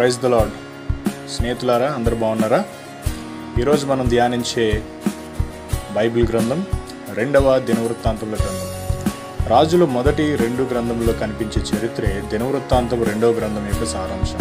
praise the lord స్నేహితులారా అందరూ బాగున్నారా ఈరోజు మనం ధ్యానించే బైబిల్ గ్రంథం రెండవ దినవృత్తాంతముల గ్రంథం రాజుల మొదటి రెండు గ్రంథంలో కనిపించే చరిత్రే దినవృత్తాంతం రెండవ గ్రంథం యొక్క సారాంశం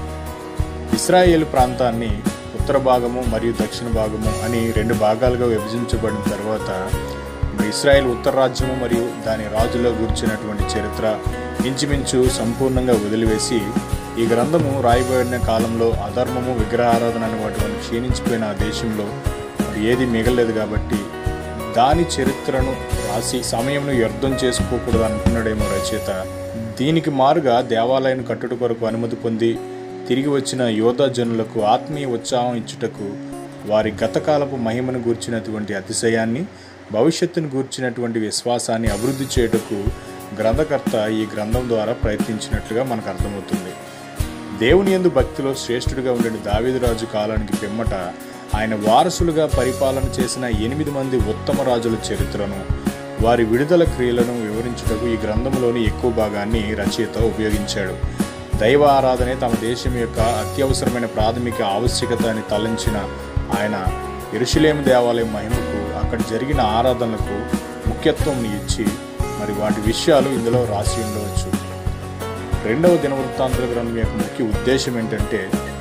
ఇస్రాయేల్ ప్రాంతాన్ని ఉత్తర భాగము మరియు దక్షిణ భాగము అని రెండు భాగాలుగా విభజించబడిన తర్వాత మరి ఇస్రాయేల్ ఉత్తర రాజ్యము మరియు దాని రాజులో గుర్చినటువంటి చరిత్ర ఇంచుమించు సంపూర్ణంగా వదిలివేసి ఈ గ్రంథము రాయబడిన కాలంలో అధర్మము విగ్రహారాధన అనేటువంటి క్షీణించిపోయిన ఆ దేశంలో మరి ఏది మిగలలేదు కాబట్టి దాని చరిత్రను రాసి సమయంను వ్యర్థం చేసుకోకూడదు అనుకున్నాడేమో రచయిత దీనికి మారుగా దేవాలయం కట్టుట కొరకు అనుమతి పొంది తిరిగి వచ్చిన యోధా జనులకు ఆత్మీయ ఉత్సాహం ఇచ్చుటకు వారి గతకాలపు మహిమను గూర్చినటువంటి అతిశయాన్ని భవిష్యత్తును గూర్చినటువంటి విశ్వాసాన్ని అభివృద్ధి చేయుటకు గ్రంథకర్త ఈ గ్రంథం ద్వారా ప్రయత్నించినట్లుగా మనకు అర్థమవుతుంది దేవుని యందు భక్తిలో శ్రేష్ఠుడిగా ఉండిన దావీదురాజు కాలానికి పిమ్మట ఆయన వారసులుగా పరిపాలన చేసిన ఎనిమిది మంది ఉత్తమ రాజుల చరిత్రను వారి విడుదల క్రియలను వివరించుటకు ఈ గ్రంథంలోని ఎక్కువ భాగాన్ని రచయిత ఉపయోగించాడు దైవ ఆరాధనే తమ దేశం యొక్క అత్యవసరమైన ప్రాథమిక ఆవశ్యకత అని తలంచిన ఆయన ఎరుషులేము దేవాలయం మహిమకు అక్కడ జరిగిన ఆరాధనలకు ముఖ్యత్వం ఇచ్చి మరి వాటి విషయాలు ఇందులో రాసి ఉండవచ్చు రెండవ దినవృత్తాంతుల గ్రంథం యొక్క ముఖ్య ఉద్దేశం ఏంటంటే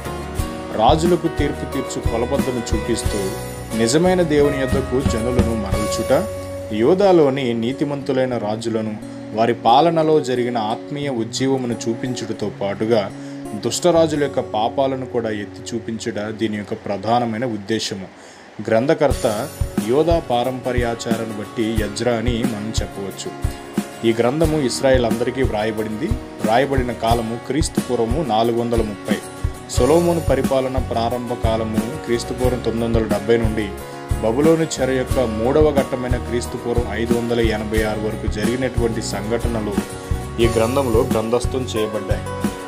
రాజులకు తీర్పు తీర్చు కొలబద్దను చూపిస్తూ నిజమైన దేవుని యొద్దకు జనులను మరల్చుట యోధాలోని నీతిమంతులైన రాజులను వారి పాలనలో జరిగిన ఆత్మీయ ఉజ్జీవమును చూపించుటతో పాటుగా దుష్టరాజుల యొక్క పాపాలను కూడా ఎత్తి చూపించుట దీని యొక్క ప్రధానమైన ఉద్దేశము గ్రంథకర్త యోధా పారంపర్యాచారాన్ని బట్టి యజ్రా అని మనం చెప్పవచ్చు ఈ గ్రంథము ఇస్రాయేల్ అందరికీ వ్రాయబడింది వ్రాయబడిన కాలము క్రీస్తు పూర్వము నాలుగు వందల ముప్పై సొలోమోను పరిపాలన ప్రారంభ కాలము క్రీస్తు పూర్వం తొమ్మిది వందల డెబ్బై నుండి బబులోని చెర యొక్క మూడవ ఘట్టమైన క్రీస్తు పూర్వం ఐదు వందల ఎనభై ఆరు వరకు జరిగినటువంటి సంఘటనలు ఈ గ్రంథంలో గ్రంథస్థం చేయబడ్డాయి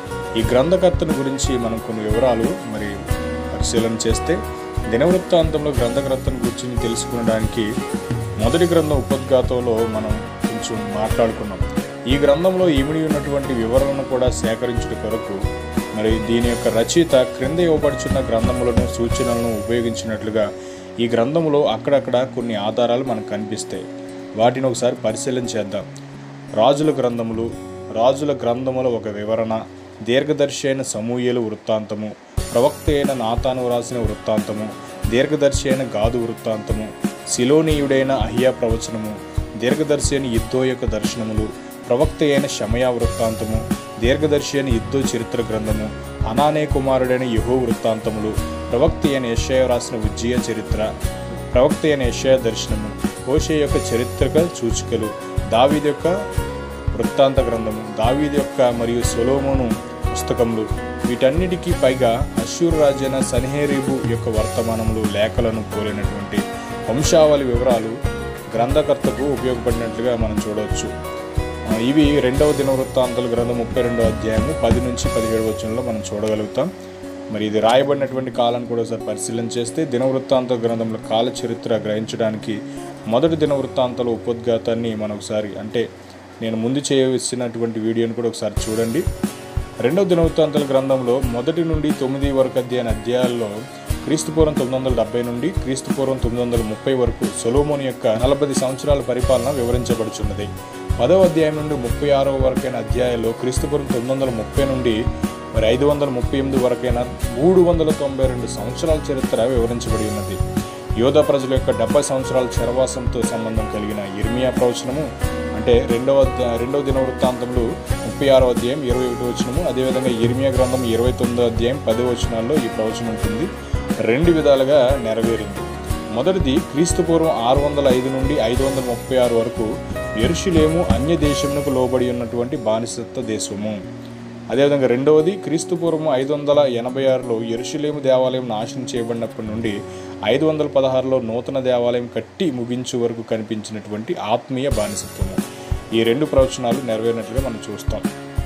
ఈ గ్రంథకర్తను గురించి మనం కొన్ని వివరాలు మరి పరిశీలన చేస్తే దినవృత్తాంతంలో గ్రంథకర్తను గురించి తెలుసుకునడానికి మొదటి గ్రంథం ఉపద్ఘాతంలో మనం కొంచెం మాట్లాడుకున్నాం ఈ గ్రంథంలో ఇమిడి ఉన్నటువంటి వివరణను కూడా సేకరించుట కొరకు మరి దీని యొక్క రచయిత క్రింద ఇవ్వబడుచున్న గ్రంథములను సూచనలను ఉపయోగించినట్లుగా ఈ గ్రంథంలో అక్కడక్కడ కొన్ని ఆధారాలు మనకు కనిపిస్తాయి వాటిని ఒకసారి పరిశీలన చేద్దాం రాజుల గ్రంథములు రాజుల గ్రంథముల ఒక వివరణ దీర్ఘదర్శి అయిన సమూహలు వృత్తాంతము ప్రవక్త అయిన నాతాను రాసిన వృత్తాంతము దీర్ఘదర్శి అయిన గాదు వృత్తాంతము శిలోనీయుడైన అహియా ప్రవచనము దీర్ఘదర్శి అయిన యుద్ధో యొక్క దర్శనములు ప్రవక్త అయిన షమయా వృత్తాంతము దీర్ఘదర్శి అయిన యుద్ధో చరిత్ర గ్రంథము అనానే కుమారుడైన యుహో వృత్తాంతములు ప్రవక్త అయిన యశయ రాసిన విజయ చరిత్ర ప్రవక్త అయిన యశయ దర్శనము హోషే యొక్క చరిత్రక సూచికలు దావీద్ యొక్క వృత్తాంత గ్రంథము దావీద్ యొక్క మరియు సొలోమోను పుస్తకములు వీటన్నిటికీ పైగా అశ్షూర్ రాజైన సన్హేరీబు యొక్క వర్తమానములు లేఖలను పోలినటువంటి వంశావళి వివరాలు గ్రంథకర్తకు ఉపయోగపడినట్లుగా మనం చూడవచ్చు ఆ, ఇవి రెండవ దినవృత్తాంతాల గ్రంథం ముప్పై రెండవ అధ్యాయము పది నుంచి పదిహేడు వచనంలో మనం చూడగలుగుతాం మరి ఇది రాయబడినటువంటి కాలాన్ని కూడా ఒకసారి పరిశీలన చేస్తే దినవృత్తాంత గ్రంథంలో కాల చరిత్ర గ్రహించడానికి మొదటి దినవృత్తాంతాల ఉపోద్ఘాతాన్ని మనం ఒకసారి అంటే నేను ముందు చేయవలసినటువంటి వీడియోని కూడా ఒకసారి చూడండి రెండవ దినవృత్తాంతాల గ్రంథంలో మొదటి నుండి తొమ్మిది వరకు అధ్యాయన అధ్యాయాల్లో క్రీస్తుపూర్వం తొమ్మిది వందల డెబ్బై నుండి క్రీస్తుపూర్వం తొమ్మిది వందల ముప్పై వరకు సొలోమోని యొక్క నలభై సంవత్సరాల పరిపాలన వివరించబడుచున్నది పదవ అధ్యాయం నుండి ముప్పై ఆరవ వరకైన అధ్యాయాల్లో క్రీస్తుపూర్వం తొమ్మిది వందల ముప్పై నుండి మరి ఐదు వందల ముప్పై ఎనిమిది వరకైన మూడు వందల తొంభై రెండు సంవత్సరాల చరిత్ర వివరించబడి ఉన్నది యోధా ప్రజల యొక్క డెబ్బై సంవత్సరాల చరవాసంతో సంబంధం కలిగిన ఇర్మియా ప్రవచనము అంటే రెండవ అధ్యా- రెండవ దిన వృత్తాంతములు ముప్పై ఆరో అధ్యాయం ఇరవై ఒకటి వచనము అదేవిధంగా ఇర్మియా గ్రంథం ఇరవై తొమ్మిదో అధ్యాయం పది వచనాల్లో ఈ ప్రవచనం ఉంటుంది రెండు విధాలుగా నెరవేరింది మొదటిది క్రీస్తు పూర్వం ఆరు వందల ఐదు నుండి ఐదు వందల ముప్పై ఆరు వరకు ఎరుషులేము అన్య దేశమునకు లోబడి ఉన్నటువంటి బానిసత్వ దేశము అదేవిధంగా రెండవది క్రీస్తు పూర్వం ఐదు వందల ఎనభై ఆరులో ఎరుషులేము దేవాలయం నాశనం చేయబడినప్పటి నుండి ఐదు వందల పదహారులో నూతన దేవాలయం కట్టి ముగించు వరకు కనిపించినటువంటి ఆత్మీయ బానిసత్వము ఈ రెండు ప్రవచనాలు నెరవేరినట్లుగా మనం చూస్తాం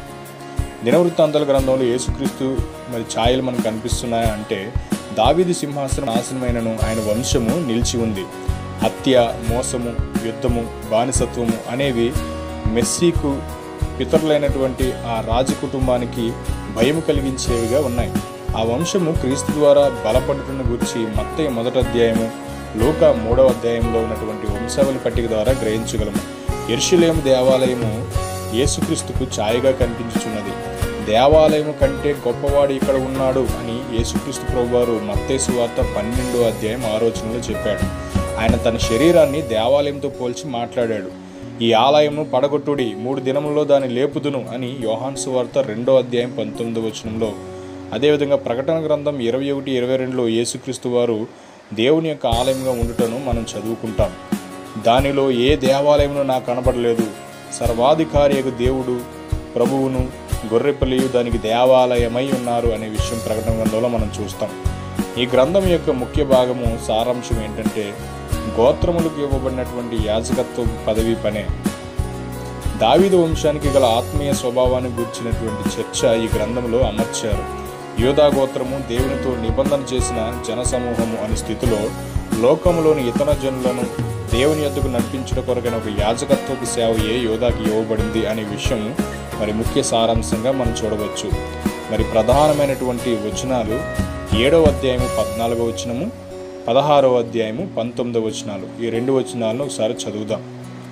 దినవృత్తాంతాల గ్రంథంలో యేసుక్రీస్తు మరి ఛాయలు మనకు కనిపిస్తున్నాయా అంటే దావీదు సింహాసనం నాశనమైనను ఆయన వంశము నిలిచి ఉంది హత్య మోసము యుద్ధము బానిసత్వము అనేవి మెస్సీకు పితరులైనటువంటి ఆ రాజ కుటుంబానికి భయం కలిగించేవిగా ఉన్నాయి ఆ వంశము క్రీస్తు ద్వారా బలపడుతున్న గురించి మత్తయి మొదటి అధ్యాయము లోక మూడవ అధ్యాయంలో ఉన్నటువంటి వంశావళి పట్టిక ద్వారా గ్రహించగలము ఎర్షులేం దేవాలయము యేసుక్రీస్తుకు ఛాయగా కనిపించుచున్నది దేవాలయము కంటే గొప్పవాడు ఇక్కడ ఉన్నాడు అని యేసుక్రీస్తు ప్రభువారు మత్తేసు వార్త పన్నెండో అధ్యాయం ఆలోచనలో చెప్పాడు ఆయన తన శరీరాన్ని దేవాలయంతో పోల్చి మాట్లాడాడు ఈ ఆలయము పడగొట్టుడి మూడు దినములలో దాన్ని లేపుదును అని యోహాన్సు వార్త రెండో అధ్యాయం పంతొమ్మిదో వచనంలో అదేవిధంగా ప్రకటన గ్రంథం ఇరవై ఒకటి ఇరవై రెండులో యేసుక్రీస్తు వారు దేవుని యొక్క ఆలయంగా ఉండుటను మనం చదువుకుంటాం దానిలో ఏ దేవాలయమును నాకు కనబడలేదు సర్వాధికారి యొక్క దేవుడు ప్రభువును గొర్రెపల్లియు దానికి దేవాలయమై ఉన్నారు అనే విషయం ప్రకటన గ్రంథంలో మనం చూస్తాం ఈ గ్రంథం యొక్క ముఖ్య భాగము సారాంశం ఏంటంటే గోత్రములకు ఇవ్వబడినటువంటి యాజకత్వ పదవి పనే దావీదు వంశానికి గల ఆత్మీయ స్వభావాన్ని గుర్చినటువంటి చర్చ ఈ గ్రంథంలో అమర్చారు యోధా గోత్రము దేవునితో నిబంధన చేసిన జనసమూహము అనే స్థితిలో లోకములోని ఇతర జనులను దేవుని యొద్దకు నడిపించుట కొరకైన ఒక యాజకత్వపు సేవ ఏ యోధాకి ఇవ్వబడింది అనే విషయం మరి ముఖ్య సారాంశంగా మనం చూడవచ్చు మరి ప్రధానమైనటువంటి వచనాలు ఏడవ అధ్యాయము పద్నాలుగో వచనము పదహారవ అధ్యాయము పంతొమ్మిదవ వచనాలు ఈ రెండు వచనాలను ఒకసారి చదువుదాం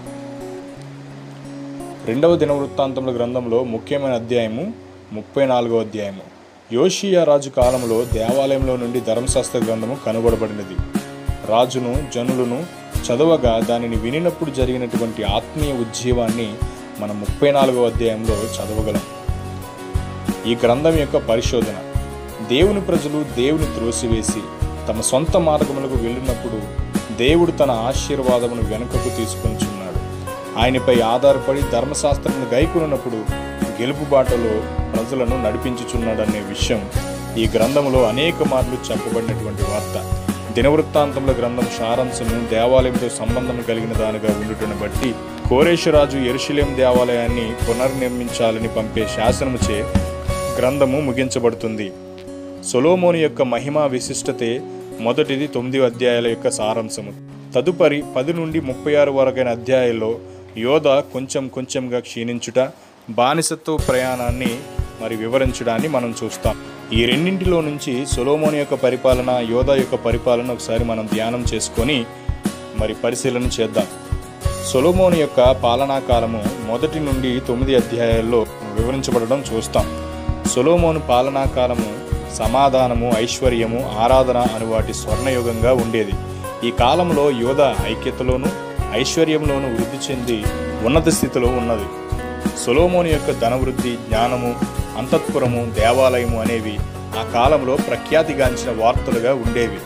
రెండవ దినవృత్తాంతముల గ్రంథంలో ముఖ్యమైన అధ్యాయము ముప్పై నాలుగో అధ్యాయము యోషియా రాజు కాలంలో దేవాలయంలో నుండి ధర్మశాస్త్ర గ్రంథము కనుగొనబడినది రాజును జనులను చదవగా దానిని వినినప్పుడు జరిగినటువంటి ఆత్మీయ ఉజ్జీవాన్ని మనం ముప్పై నాలుగో అధ్యాయంలో చదవగలం ఈ గ్రంథం యొక్క పరిశోధన దేవుని ప్రజలు దేవుని త్రోసివేసి తమ సొంత మార్గములకు వెళ్ళినప్పుడు దేవుడు తన ఆశీర్వాదమును వెనుకకు తీసుకొనిచున్నాడు ఆయనపై ఆధారపడి ధర్మశాస్త్రమును గైకొన్నప్పుడు గెలుపు బాటలో ప్రజలను నడిపించుచున్నాడనే విషయం ఈ గ్రంథంలో అనేక మార్లు చెప్పబడినటువంటి వార్త దినవృత్తాంతముల గ్రంథం సారాంశము దేవాలయంతో సంబంధం కలిగిన దానిగా ఉండుటను బట్టి కోరేశ్వరాజు ఎరుషులేం దేవాలయాన్ని పునర్నిర్మించాలని పంపే శాసనముచే గ్రంథము ముగించబడుతుంది సొలోమోని యొక్క మహిమా విశిష్టతే మొదటిది తొమ్మిది అధ్యాయాల యొక్క సారాంశము తదుపరి పది నుండి ముప్పై ఆరు వరకైన అధ్యాయాల్లో యోధ కొంచెం కొంచెంగా క్షీణించుట బానిసత్వ ప్రయాణాన్ని మరి వివరించడాన్ని మనం చూస్తాం ఈ రెండింటిలో నుంచి సొలోమోని యొక్క పరిపాలన యోధ యొక్క పరిపాలన ఒకసారి మనం ధ్యానం చేసుకొని మరి పరిశీలన చేద్దాం సొలోమోని యొక్క పాలనా కాలము మొదటి నుండి తొమ్మిది అధ్యాయాల్లో వివరించబడడం చూస్తాం సొలోమోను పాలనా కాలము సమాధానము ఐశ్వర్యము ఆరాధన అను వాటి స్వర్ణయుగంగా ఉండేది ఈ కాలంలో యోధ ఐక్యతలోను ఐశ్వర్యంలోను వృద్ధి చెంది ఉన్నత స్థితిలో ఉన్నది సొలోమోని యొక్క ధనవృద్ధి జ్ఞానము అంతఃపురము దేవాలయము అనేవి ఆ కాలంలో ప్రఖ్యాతిగాంచిన వార్తలుగా ఉండేవి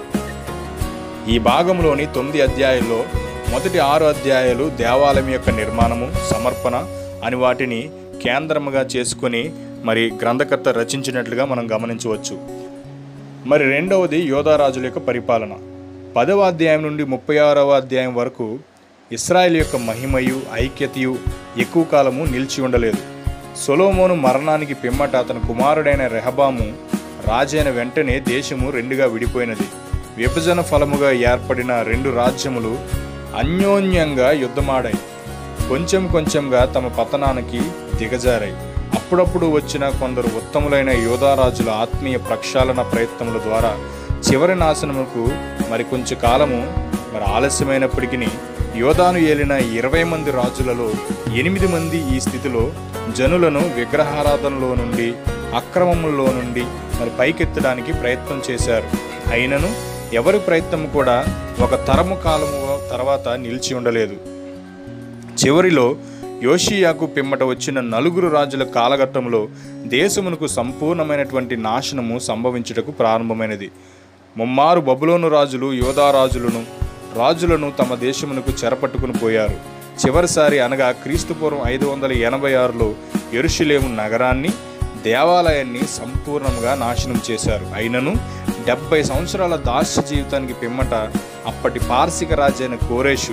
ఈ భాగంలోని తొమ్మిది అధ్యాయాల్లో మొదటి ఆరు అధ్యాయాలు దేవాలయం యొక్క నిర్మాణము సమర్పణ అని వాటిని కేంద్రముగా చేసుకొని మరి గ్రంథకర్త రచించినట్లుగా మనం గమనించవచ్చు మరి రెండవది యోధారాజుల యొక్క పరిపాలన పదవ అధ్యాయం నుండి ముప్పై ఆరవ అధ్యాయం వరకు ఇస్రాయేల్ యొక్క మహిమయు ఐక్యతయు ఎక్కువ కాలము నిలిచి ఉండలేదు సొలోమోను మరణానికి పిమ్మట అతని కుమారుడైన రెహబాము రాజైన వెంటనే దేశము రెండుగా విడిపోయినది విభజన ఫలముగా ఏర్పడిన రెండు రాజ్యములు అన్యోన్యంగా యుద్ధమాడాయి కొంచెం కొంచెంగా తమ పతనానికి దిగజారాయి అప్పుడప్పుడు వచ్చిన కొందరు ఉత్తములైన యోధారాజుల ఆత్మీయ ప్రక్షాళన ప్రయత్నముల ద్వారా చివరి నాశనముకు మరి కొంచెం కాలము మరి ఆలస్యమైనప్పటికీ యోధాను ఏలిన ఇరవై మంది రాజులలో ఎనిమిది మంది ఈ స్థితిలో జనులను విగ్రహారాధనలో నుండి అక్రమముల్లో నుండి మరి పైకెత్తడానికి ప్రయత్నం చేశారు అయినను ఎవరి ప్రయత్నం కూడా ఒక తరము కాలము తర్వాత నిలిచి ఉండలేదు చివరిలో యోషియాకు పిమ్మట వచ్చిన నలుగురు రాజుల కాలఘట్టంలో దేశమునకు సంపూర్ణమైనటువంటి నాశనము సంభవించుటకు ప్రారంభమైనది ముమ్మారు బబులోను రాజులు యోధా రాజులను రాజులను తమ దేశమునకు చెరపట్టుకుని పోయారు చివరిసారి అనగా క్రీస్తుపూర్వం ఐదు వందల ఎనభై ఆరులో ఎరుషులేము నగరాన్ని దేవాలయాన్ని సంపూర్ణంగా నాశనం చేశారు అయినను డెబ్బై సంవత్సరాల దాస్య జీవితానికి పిమ్మట అప్పటి పార్శిక రాజైన కోరేషు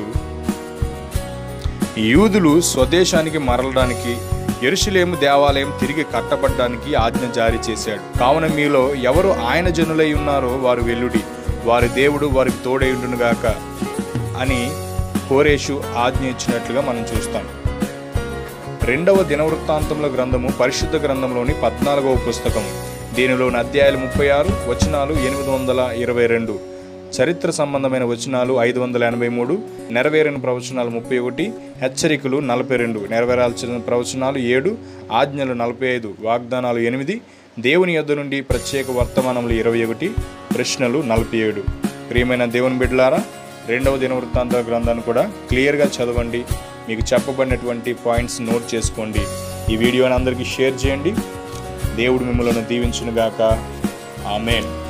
యూదులు స్వదేశానికి మరలడానికి ఎరుషులేము దేవాలయం తిరిగి కట్టబడ్డానికి ఆజ్ఞ జారీ చేశాడు కావున మీలో ఎవరు ఆయన జనులై ఉన్నారో వారు వెల్లుడి వారి దేవుడు వారికి తోడైండునుగాక అని కోరేషు ఆజ్ఞ ఇచ్చినట్లుగా మనం చూస్తాం రెండవ దినవృత్తాంతముల గ్రంథము పరిశుద్ధ గ్రంథంలోని పద్నాలుగవ పుస్తకం దీనిలోని అధ్యాయాలు ముప్పై ఆరు వచనాలు ఎనిమిది వందల ఇరవై రెండు చరిత్ర సంబంధమైన వచనాలు ఐదు వందల ఎనభై మూడు నెరవేరిన ప్రవచనాలు ముప్పై ఒకటి హెచ్చరికలు నలభై రెండు నెరవేరాల్సిన ప్రవచనాలు ఏడు ఆజ్ఞలు నలభై ఐదు వాగ్దానాలు ఎనిమిది దేవుని యొద్ద నుండి ప్రత్యేక వర్తమానములు ఇరవై ఒకటి ప్రశ్నలు నలభై ఏడు ప్రియమైన దేవుని బిడ్డలారా రెండవ దినవృత్తాంత గ్రంథాన్ని కూడా క్లియర్గా చదవండి మీకు చెప్పబడినటువంటి పాయింట్స్ నోట్ చేసుకోండి ఈ వీడియోని అందరికీ షేర్ చేయండి దేవుడు మిమ్మల్ని దీవించునుగాక ఆమెన్